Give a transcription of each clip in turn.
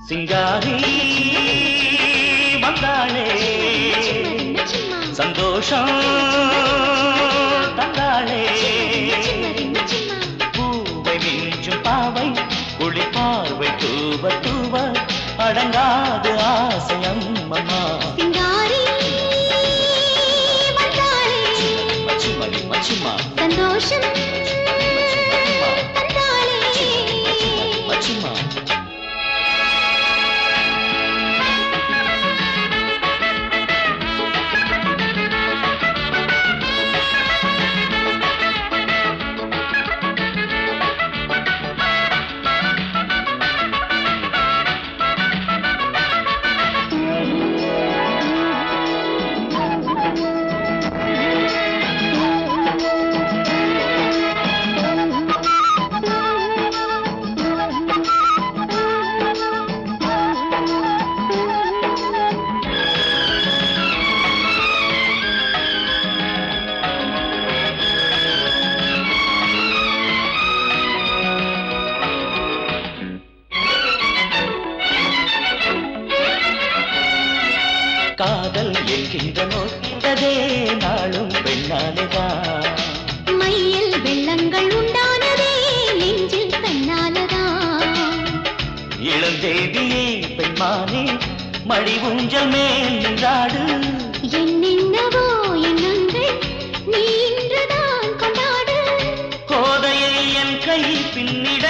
சிங்காரி வந்தாளே சந்தோஷம் தந்தாளே பூவை மிஞ்சும் பாவை குளி பார்வை தூவ தூவ அடங்காது ஆசையம் அம்மா மச்சிமடி மச்சிமா சந்தோஷம் தந்தாளே மச்சிமா காதல் என்கின்ற நோக்கிட்டதே நாளும் பெண்ணாலேதான் மையில் வெள்ளங்கள் உண்டானதே நெஞ்சில் தன்னாலதான் இளந்தேவியே பெண்மானே மடி ஊஞ்சல் மேல் நின்றாடு என்னென்னவோ எண்ணங்கள் நீ இன்றுதான் கொண்டாடு கோதையை என் கை பின்னிட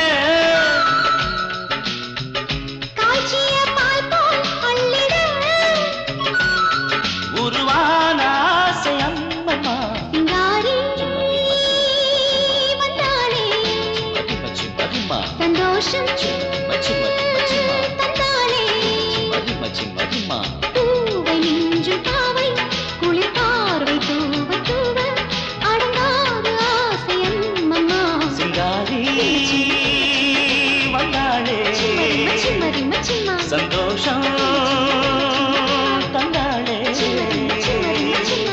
காய்ச்சிய பால் போல் அள்ளிட உருவான ஆசை அம்மம்மா சிங்காரி வந்தாளே மதி மச்சி மதிமா சந்தோஷம் மச்சி மதி மச்சிமா தந்தாளே மதி மச்சி மதிமா பூவை நெஞ்சும் பாவை குளிர் பார்வை தூவ தூவ அடங்காது ஆசையம் அம்மா சிங்காரி வந்தாளே சிம்மரி மச்சிம்மா சந்தோஷம் தந்தாளே சிம்மரி மச்சிம்மா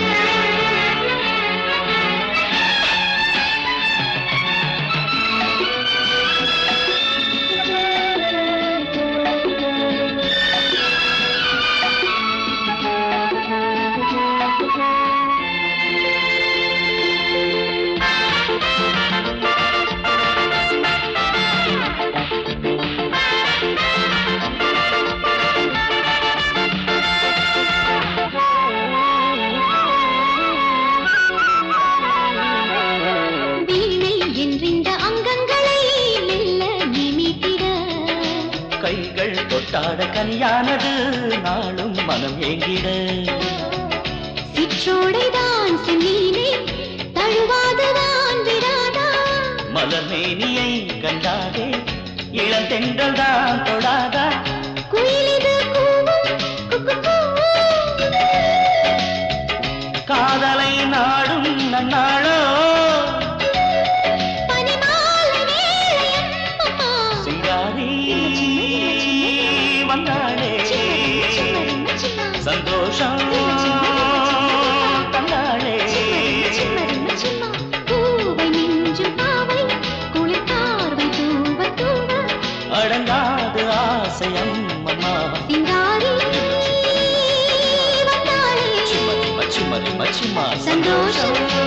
வீணை என்றிந்த அங்கங்களை மெல்ல நிமித்திட கைகள் தொட்டாட கனியானது நாளும் மனம் ஏங்கிட சிற்றோடைதான் செம்மீனை தழுவாததான் விடாதா மலர்மேனியை கண்டாதே இளந்தென்றல் தான் தொடாதா குயிலிது கூவும் குக்கு கூ. காதலை நாடும் நன்னாளோ பனிமாலை வேளையம்மம்மா. சிங்காரி வந்தாளே சிம்மரி, சிம்மரி, மச்சிம்மா. சந்தோஷம் தந்தாளே சிம்மரி, சிம்மரி, மச்சிம்மா. பூவை நெஞ்சும் பாவை குளிர் பார்வை தூவ தூவ அடங்காது ஆசையம் அம்மா சிங்காரி வந்தாளே மச்சிமதி மச்சிமதி மச்சிமா சந்தோஷம்